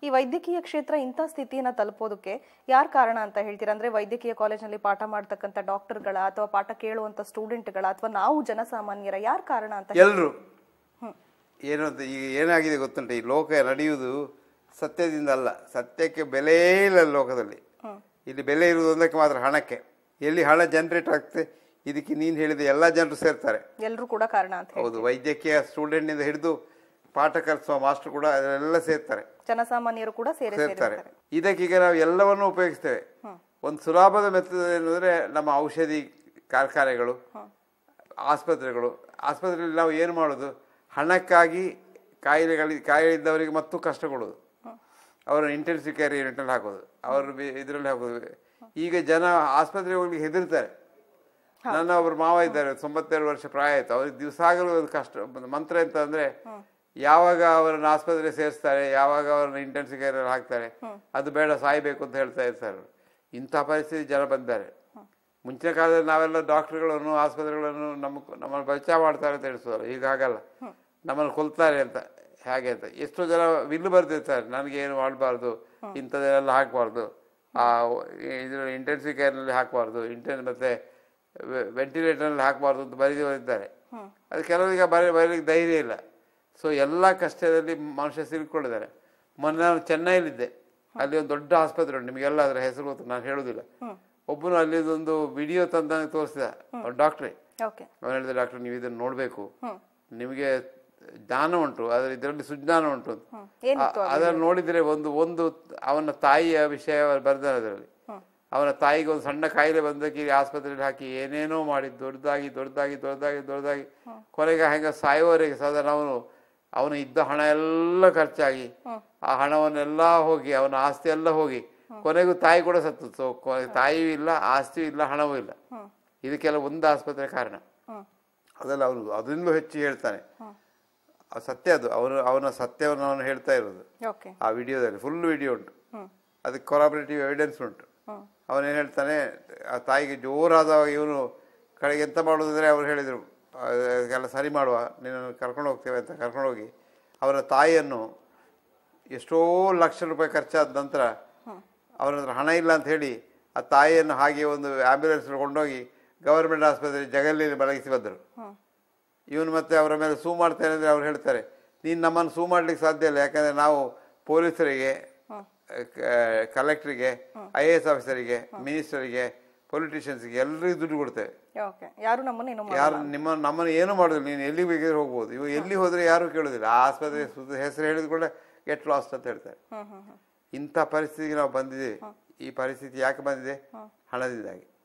ಈ ವೈದ್ಯಕೀಯ ಕ್ಷೇತ್ರ ಇಂಥ ಸ್ಥಿತಿಯನ್ನ ತಲುಪೋದಕ್ಕೆ ಯಾರ್ ಕಾರಣ ಅಂತ ಹೇಳ್ತೀರಾ ಅಂದ್ರೆ ವೈದ್ಯಕೀಯ ಕಾಲೇಜಿನಲ್ಲಿ ಪಾಠ ಮಾಡ್ತಕ್ಕಂಥ ಡಾಕ್ಟರ್ಗಳ ಅಥವಾ ಪಾಠ ಕೇಳುವಂತ ಸ್ಟೂಡೆಂಟ್ಗಳ ಅಥವಾ ನಾವು ಜನಸಾಮಾನ್ಯರ ಯಾರ್ ಕಾರಣ ಅಂತ ಎಲ್ಲರೂ ಏನು ಅಂತ ಈಗ ಏನಾಗಿದೆ ಗೊತ್ತುಂಟ ಈ ಲೋಕ ನಡೆಯುವುದು ಸತ್ಯದಿಂದ ಅಲ್ಲ ಸತ್ಯಕ್ಕೆ ಬೆಲೆಯೇ ಇಲ್ಲ ಲೋಕದಲ್ಲಿ ಇಲ್ಲಿ ಬೆಲೆ ಇರುವುದು ಒಂದಕ್ಕೆ ಮಾತ್ರ ಹಣಕ್ಕೆ ಎಲ್ಲಿ ಹಣ ಜನರೇಟ್ ಆಗ್ತದೆ ಇದಕ್ಕೆ ನೀನು ಹೇಳಿದ ಎಲ್ಲ ಜನರು ಸೇರ್ತಾರೆ ಎಲ್ರೂ ಕೂಡ ಕಾರಣ ಅಂತ ಹೇಳಿ ಹೌದು ವೈದ್ಯಕೀಯ ಸ್ಟೂಡೆಂಟ್ನಿಂದ ಹಿಡಿದು ಪಾಠ ಕಲಿಸುವ ಮಾಸ್ಟರ್ ಕೂಡ ಅದರೆಲ್ಲ ಸೇರ್ತಾರೆ ಜನಸಾಮಾನ್ಯರು ಕೂಡ ಸೇರಿ ಸೇರ್ತಾರೆ ಇದಕ್ಕೀಗ ನಾವು ಎಲ್ಲವನ್ನೂ ಉಪಯೋಗಿಸ್ತೇವೆ ಒಂದು ಸುಲಭದ ಮೆತ್ತದ ಏನಂದ್ರೆ ನಮ್ಮ ಔಷಧಿ ಕಾರ್ಖಾನೆಗಳು ಆಸ್ಪತ್ರೆಗಳು ಆಸ್ಪತ್ರೆಯಲ್ಲಿ ನಾವು ಏನು ಮಾಡೋದು ಹಣಕ್ಕಾಗಿ ಕಾಯಿಲೆಗಳಿಗೆ ಕಾಯಿಲೆ ಇದ್ದವರಿಗೆ ಮತ್ತು ಕಷ್ಟ ಕೊಡೋದು ಅವರನ್ನು ಇಂಟೆನ್ಸಿವ್ ಕೇರ್ ಯೂನಿಟಲ್ಲಿ ಹಾಕೋದು ಅವರು ಇದರಲ್ಲಿ ಹಾಕೋದು ಈಗ ಜನ ಆಸ್ಪತ್ರೆಗೆ ಹೋಗ್ಲಿಕ್ಕೆ ಹೆದರ್ತಾರೆ ನನ್ನ ಒಬ್ರು ಮಾವ ಇದ್ದಾರೆ ತೊಂಬತ್ತೆರಡು ವರ್ಷ ಪ್ರಾಯ ಆಯ್ತು ಅವ್ರಿಗೆ ದಿವಸ ಆಗಲು ಒಂದು ಕಷ್ಟ ಒಂದು ಮಂತ್ರ ಎಂತ ಅಂದ್ರೆ ಯಾವಾಗ ಅವರನ್ನು ಆಸ್ಪತ್ರೆ ಸೇರಿಸ್ತಾರೆ ಯಾವಾಗ ಅವರನ್ನು ಇಂಟೆನ್ಸಿವ್ ಕೇರ್ ಹಾಕ್ತಾರೆ ಅದು ಬೇಡ ಸಾಯ್ಬೇಕು ಅಂತ ಹೇಳ್ತಾ ಇರ್ತಾರೆ ಅವ್ರು. ಇಂಥ ಪರಿಸ್ಥಿತಿ ಜನ ಬಂದಿದ್ದಾರೆ ಮುಂಚಿನ ಕಾಲದಲ್ಲಿ ನಾವೆಲ್ಲ ಡಾಕ್ಟರ್ಗಳನ್ನು ಆಸ್ಪತ್ರೆಗಳನ್ನು ನಮ್ಮ ನಮ್ಮನ್ನು ಬಚಾವ್ ಮಾಡ್ತಾರೆ ಅಂತ ಹೇಳಿಸೋದು ಈಗ ಹಾಗಲ್ಲ ನಮ್ಮನ್ನು ಕೊಲ್ತಾರೆ ಅಂತ ಹಾಗೆ ಅಂತ ಎಷ್ಟೋ ಜನ ವಿಲ್ಲು ಬರ್ದಿರ್ತಾರೆ ನನಗೆ ಏನು ಮಾಡಬಾರ್ದು ಇಂಥದ್ದೆಲ್ಲ ಹಾಕಬಾರ್ದು ಆ ಇದರಲ್ಲಿ ಇಂಟೆನ್ಸಿವ್ ಕೇರ್ನಲ್ಲಿ ಹಾಕಬಾರ್ದು ಇಂಟೆನ್ ಮತ್ತೆ ವೆಂಟಿಲೇಟರ್ನಲ್ಲಿ ಹಾಕಬಾರ್ದು ಅಂತ ಬರೆದು ಬರೆದಿದ್ದಾರೆ ಅದು ಕೆಲವರಿಗೆ ಬರೀ ಬರೀಲಿಕ್ಕೆ ಧೈರ್ಯ ಇಲ್ಲ ಸೊ ಎಲ್ಲ ಕಷ್ಟದಲ್ಲಿ ಮನುಷ್ಯ ಸಿಲುಕೊಂಡಿದ್ದಾರೆ ಮೊನ್ನೆ ನಾನು ಚೆನ್ನೈಲಿದ್ದೆ ಅಲ್ಲಿ ಒಂದು ದೊಡ್ಡ ಆಸ್ಪತ್ರೆ ಉಂಟು ನಿಮಗೆಲ್ಲ ಅದರ ಹೆಸರು ಗೊತ್ತು ನಾನು ಹೇಳುವುದಿಲ್ಲ ಒಬ್ಬನು ಅಲ್ಲಿದೊಂದು ವಿಡಿಯೋ ತಂದು ತೋರಿಸಿದ ಡಾಕ್ಟ್ರೇ ಓಕೆ ಅವನು ಹೇಳಿದ ಡಾಕ್ಟರ್ ನೀವು ಇದನ್ನು ನೋಡಬೇಕು ನಿಮಗೆ ಜ್ಞಾನ ಉಂಟು ಅದರ ಇದರಲ್ಲಿ ಸುಜ್ಞಾನ ಉಂಟು ಅಂತ. ಏನಿತ್ತು ಆ- ಅದನ್ನು ನೋಡಿದರೆ ಒಂದು ಒಂದು ಅವನ ತಾಯಿಯ ವಿಷಯ ಬರ್ದಾರೆ ಅದರಲ್ಲಿ ಅವನ ತಾಯಿಗೆ ಒಂದು ಸಣ್ಣ ಕಾಯಿಲೆ ಬಂದಕ್ಕೆ ಇಲ್ಲಿ ಆಸ್ಪತ್ರೆಯಲ್ಲಿ ಹಾಕಿ ಏನೇನೋ ಮಾಡಿ ದೊಡ್ಡದಾಗಿ ದೊಡ್ಡದಾಗಿ ದೊಡ್ಡದಾಗಿ ದೊಡ್ಡದಾಗಿ ಕೊನೆಗೆ ಹೆಂಗ ಸಾಯುವವರೆಗೆ ಸಾಧಾರಣ ಅವನು ಅವನು ಇದ್ದ ಹಣ ಎಲ್ಲ ಖರ್ಚಾಗಿ ಆ ಹಣವನ್ನೆಲ್ಲ ಹೋಗಿ ಅವನ ಆಸ್ತಿ ಎಲ್ಲ ಹೋಗಿ ಕೊನೆಗೂ ತಾಯಿ ಕೂಡ ಸತ್ತು ಸೊ ತಾಯಿಯೂ ಇಲ್ಲ ಆಸ್ತಿಯೂ ಇಲ್ಲ ಹಣವೂ ಇಲ್ಲ ಇದಕ್ಕೆಲ್ಲ ಒಂದು ಆಸ್ಪತ್ರೆ ಕಾರಣ ಅದೆಲ್ಲ ಅವನು ಅದರಿಂದಲೂ ಹೆಚ್ಚು ಹೇಳ್ತಾನೆ ಆ ಸತ್ಯ ಅದು ಅವನು ಅವನ ಸತ್ಯವನ್ನು ಅವನು ಹೇಳ್ತಾ ಇರೋದು ಓಕೆ ಆ ವಿಡಿಯೋದಲ್ಲಿ ಫುಲ್ ವಿಡಿಯೋ ಉಂಟು ಅದಕ್ಕೆ ಕೊರಾಬರೇಟಿವ್ ಎವಿಡೆನ್ಸ್ ಉಂಟು ಅವನೇನು ಹೇಳ್ತಾನೆ ಆ ತಾಯಿಗೆ ಜೋರಾದ ಇವನು ಕಡೆಗೆ ಎಂತ ಮಾಡೋದಂದ್ರೆ ಅವ್ರು ಹೇಳಿದರು ಅದಕ್ಕೆಲ್ಲ ಸರಿ ಮಾಡುವ ನಿನ್ನನ್ನು ಕರ್ಕೊಂಡು ಹೋಗ್ತೇವೆ ಅಂತ ಕರ್ಕೊಂಡು ಹೋಗಿ ಅವರ ತಾಯಿಯನ್ನು ಎಷ್ಟೋ ಲಕ್ಷ ರೂಪಾಯಿ ಖರ್ಚಾದ ನಂತರ ಅವರ ಹತ್ರ ಹಣ ಇಲ್ಲ ಅಂತ ಹೇಳಿ ಆ ತಾಯಿಯನ್ನು ಹಾಗೆ ಒಂದು ಆಂಬ್ಯುಲೆನ್ಸ್ ಕೊಂಡೋಗಿ ಗವರ್ಮೆಂಟ್ ಆಸ್ಪತ್ರೆ ಜಗಲಿಯಲ್ಲಿ ಮಲಗಿಸಿ ಬಂದರು ಇವನು ಮತ್ತೆ ಅವರ ಮೇಲೆ ಸೂ ಮಾಡ್ತೇನೆ ಅಂದರೆ ಅವ್ರು ಹೇಳ್ತಾರೆ ನೀನು ನಮ್ಮನ್ನು ಸೂ ಮಾಡ್ಲಿಕ್ಕೆ ಸಾಧ್ಯ ಇಲ್ಲ ಯಾಕಂದರೆ ನಾವು ಪೊಲೀಸರಿಗೆ ಕಲೆಕ್ಟರಿಗೆ ಐ ಎ ಎಸ್ ಆಫೀಸರಿಗೆ ಮಿನಿಸ್ಟರಿಗೆ ಪೊಲಿಟಿಷಿಯನ್ಸ್ಗೆ ಎಲ್ಲರಿಗೂ ದುಡ್ಡು ಕೊಡ್ತೇವೆ ಓಕೆ ಯಾರು ನಮ್ಮನ್ನ ಏನು ಯಾರು ನಿಮ್ಮ ನಮ್ಮನ್ನು ಏನು ಮಾಡೋದಿಲ್ಲ ನೀನು ಎಲ್ಲಿ ಬೇಕಿದ್ರೆ ಹೋಗ್ಬೋದು ಇವು ಎಲ್ಲಿ ಹೋದರೆ ಯಾರೂ ಕೇಳೋದಿಲ್ಲ ಆ ಆಸ್ಪತ್ರೆ ಸುತ್ತ ಹೆಸರು ಹೇಳಿದ ಕೂಡ ಗೆಟ್ ಲಾಸ್ಟ್ ಅಂತ ಹೇಳ್ತಾರೆ ಹ್ಮ್ ಹ್ಮ್ ಹ್ಮ್ ಇಂಥ ಪರಿಸ್ಥಿತಿಗೆ ನಾವು ಬಂದಿದ್ದೇವೆ ಈ ಪರಿಸ್ಥಿತಿ ಯಾಕೆ ಬಂದಿದೆ ಹಣದಿಂದಾಗಿ